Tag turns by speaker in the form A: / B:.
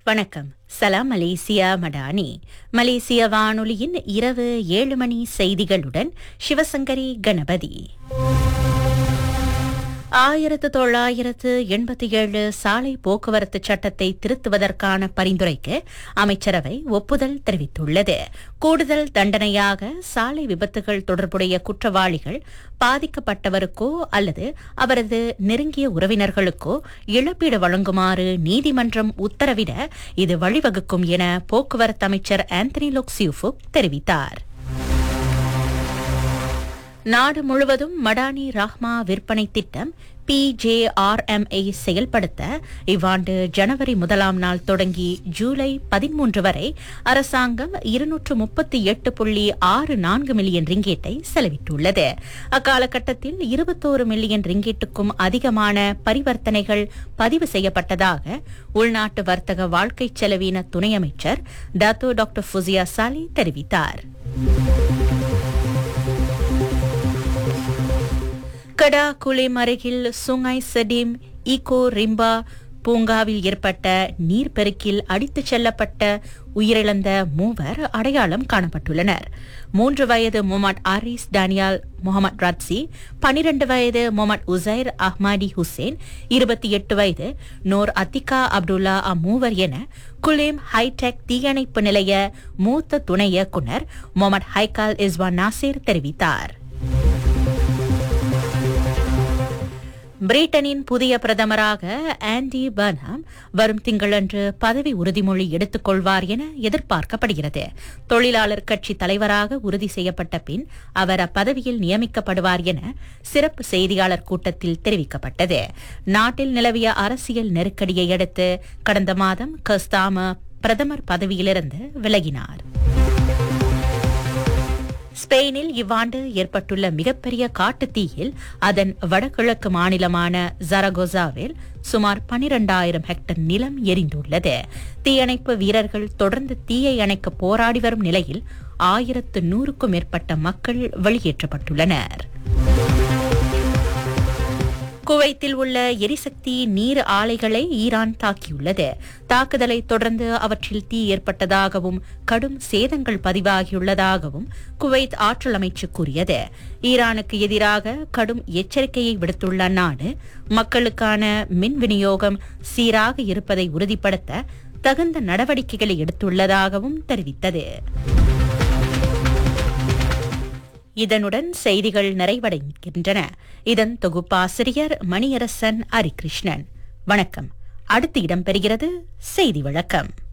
A: வணக்கம் சலாம் மலேசியா மடானி மலேசிய வானொலியின் இரவு ஏழு மணி செய்திகளுடன் சிவசங்கரி கணபதி ஆயிரத்து தொள்ளாயிரத்து எண்பத்தி ஏழு சாலை போக்குவரத்து சட்டத்தை திருத்துவதற்கான பரிந்துரைக்கு அமைச்சரவை ஒப்புதல் தெரிவித்துள்ளது கூடுதல் தண்டனையாக சாலை விபத்துகள் தொடர்புடைய குற்றவாளிகள் பாதிக்கப்பட்டவருக்கோ அல்லது அவரது நெருங்கிய உறவினர்களுக்கோ இழப்பீடு வழங்குமாறு நீதிமன்றம் உத்தரவிட இது வழிவகுக்கும் என போக்குவரத்து அமைச்சர் ஆந்தனி லோக்சியூஃபுக் தெரிவித்தார் நாடு முழுவதும் மடானி ராஹ்மா விற்பனை திட்டம் பிஜேஆர்எம்ஐ செயல்படுத்த இவ்வாண்டு ஜனவரி முதலாம் நாள் தொடங்கி ஜூலை பதிமூன்று வரை அரசாங்கம் இருநூற்று முப்பத்தி எட்டு புள்ளி ஆறு நான்கு மில்லியன் ரிங்கேட்டை செலவிட்டுள்ளது அக்காலகட்டத்தில் இருபத்தோரு மில்லியன் ரிங்கேட்டுக்கும் அதிகமான பரிவர்த்தனைகள் பதிவு செய்யப்பட்டதாக உள்நாட்டு வர்த்தக வாழ்க்கை செலவின துணை அமைச்சர் தாத்தோ டாக்டர் ஃபுசியா சாலி தெரிவித்தார் கடா குலேம் அருகில் சுங்காய் செடிம் ஈகோ ரிம்பா பூங்காவில் ஏற்பட்ட நீர்ப்பெருக்கில் அடித்துச் செல்லப்பட்ட உயிரிழந்த மூவர் அடையாளம் காணப்பட்டுள்ளனர் மூன்று வயது முகமது ஆரிஸ் டானியால் முகமது ராட்சி பனிரண்டு வயது முகமது உசைர் அஹ்மாடி ஹுசேன் இருபத்தி எட்டு வயது நோர் அத்திகா அப்துல்லா அம்மூவர் என குலேம் ஹைடெக் தீயணைப்பு நிலைய மூத்த துணை இயக்குநர் முகமது ஹைகால் இஸ்வான் நாசிர் தெரிவித்தார் பிரிட்டனின் புதிய பிரதமராக ஆண்டி பர்னாம் வரும் திங்களன்று பதவி உறுதிமொழி எடுத்துக் கொள்வார் என எதிர்பார்க்கப்படுகிறது தொழிலாளர் கட்சி தலைவராக உறுதி செய்யப்பட்ட பின் அவர் அப்பதவியில் நியமிக்கப்படுவார் என சிறப்பு செய்தியாளர் கூட்டத்தில் தெரிவிக்கப்பட்டது நாட்டில் நிலவிய அரசியல் நெருக்கடியை அடுத்து கடந்த மாதம் கஸ்தாம பிரதமர் பதவியிலிருந்து விலகினார் ஸ்பெயினில் இவ்வாண்டு ஏற்பட்டுள்ள மிகப்பெரிய காட்டுத் தீயில் அதன் வடகிழக்கு மாநிலமான ஜரகோசாவில் சுமார் பனிரெண்டாயிரம் ஹெக்டர் நிலம் எரிந்துள்ளது தீயணைப்பு வீரர்கள் தொடர்ந்து தீயை அணைக்க போராடி வரும் நிலையில் ஆயிரத்து நூறுக்கும் மேற்பட்ட மக்கள் வெளியேற்றப்பட்டுள்ளனர் குவைத்தில் உள்ள எரிசக்தி நீர் ஆலைகளை ஈரான் தாக்கியுள்ளது தாக்குதலை தொடர்ந்து அவற்றில் தீ ஏற்பட்டதாகவும் கடும் சேதங்கள் பதிவாகியுள்ளதாகவும் குவைத் ஆற்றல் அமைச்சு கூறியது ஈரானுக்கு எதிராக கடும் எச்சரிக்கையை விடுத்துள்ள அந்நாடு மக்களுக்கான மின் விநியோகம் சீராக இருப்பதை உறுதிப்படுத்த தகுந்த நடவடிக்கைகளை எடுத்துள்ளதாகவும் தெரிவித்தது இதனுடன் செய்திகள் நிறைவடைகின்றன இதன் தொகுப்பாசிரியர் மணியரசன் ஹரிகிருஷ்ணன் வணக்கம் அடுத்து இடம்பெறுகிறது செய்தி விளக்கம்